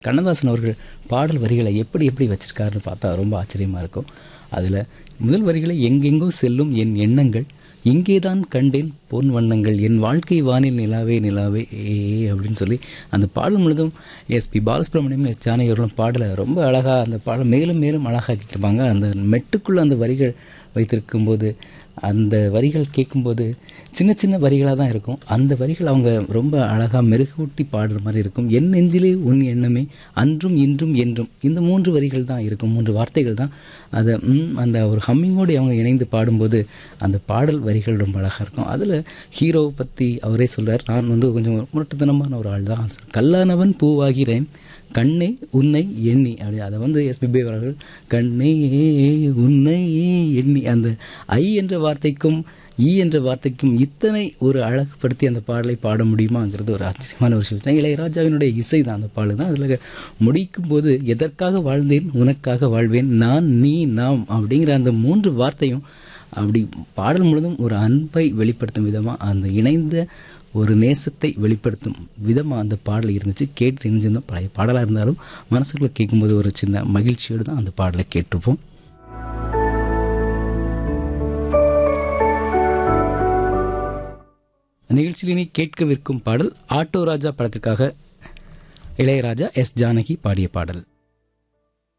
கண்ணதாசன் அவர்கள் பாடல் வரிகளை எப்படி எப்படி வச்சிருக்காருன்னு பார்த்தா ரொம்ப ஆச்சரியமாக இருக்கும் அதில் முதல் வரிகளை எங்கெங்கோ செல்லும் என் எண்ணங்கள் இங்கேதான் கண்டேன் பொன் வண்ணங்கள் என் வாழ்க்கை வானில் நிலாவே நிலாவே ஏ அப்படின்னு சொல்லி அந்த பாடல் முழுதும் எஸ்பி பாலசுப்ரமணியம் எஸ் ஜானகி அவர்களும் பாடலை ரொம்ப அழகாக அந்த பாடல் மேலும் மேலும் அழகாக்கியிருப்பாங்க அந்த மெட்டுக்குள்ளே அந்த வரிகள் வைத்திருக்கும் போது அந்த வரிகள் கேட்கும்போது சின்ன சின்ன வரிகளாக தான் இருக்கும் அந்த வரிகள் அவங்க ரொம்ப அழகாக மெருகூட்டி பாடுற மாதிரி இருக்கும் என் நெஞ்சிலே உன் எண்ணமே அன்றும் இன்றும் என்றும் இந்த மூன்று வரிகள் தான் இருக்கும் மூன்று வார்த்தைகள் தான் அதை ம், அந்த ஒரு ஹம்மிங்கோடு அவங்க இணைந்து பாடும்போது அந்த பாடல் வரிகள் ரொம்ப அழகாக இருக்கும் அதில் ஹீரோவை பற்றி அவரே சொல்றார் நான் வந்து கொஞ்சம் முரட்டுத்தனமான ஒரு ஆள் தான் கல்லானவன் பூவாகிறேன் கண்ணே உன்னை எண்ணி அப்படி அதை வந்து எஸ்பிபி அவர்கள் கண்ணே உன்னை எண்ணி அந்த ஐ என்ற வார்த்தைக்கும் ஈ என்ற வார்த்தைக்கும் இத்தனை ஒரு அழகுபடுத்தி அந்த பாடலை பாட முடியுமாங்கிறது ஒரு ஆச்சரியமான ஒரு விஷயம் இளையராஜாவினுடைய இசை தான் அந்த பாடல் தான் அதில் முடிக்கும் போது எதற்காக வாழ்ந்தேன் உனக்காக வாழ்வேன் நான் நீ நாம் அப்படிங்கிற அந்த மூன்று வார்த்தையும் அப்படி பாடல் முழுதும் ஒரு அன்பை வெளிப்படுத்தும் விதமாக அந்த இணைந்த ஒரு நேசத்தை வெளிப்படுத்தும் விதமாக அந்த பாடல் இருந்துச்சு கேட்டு இணைஞ்சிருந்தோம் பழைய பாடலாக இருந்தாலும் மனசுக்குள்ள கேட்கும்போது ஒரு சின்ன மகிழ்ச்சியோடு தான் அந்த பாடலை கேட்டிருப்போம் நிகழ்ச்சியில் இனி கேட்கவிருக்கும் பாடல் ஆட்டோ ராஜா படத்திற்காக இளையராஜா எஸ் ஜானகி பாடிய பாடல்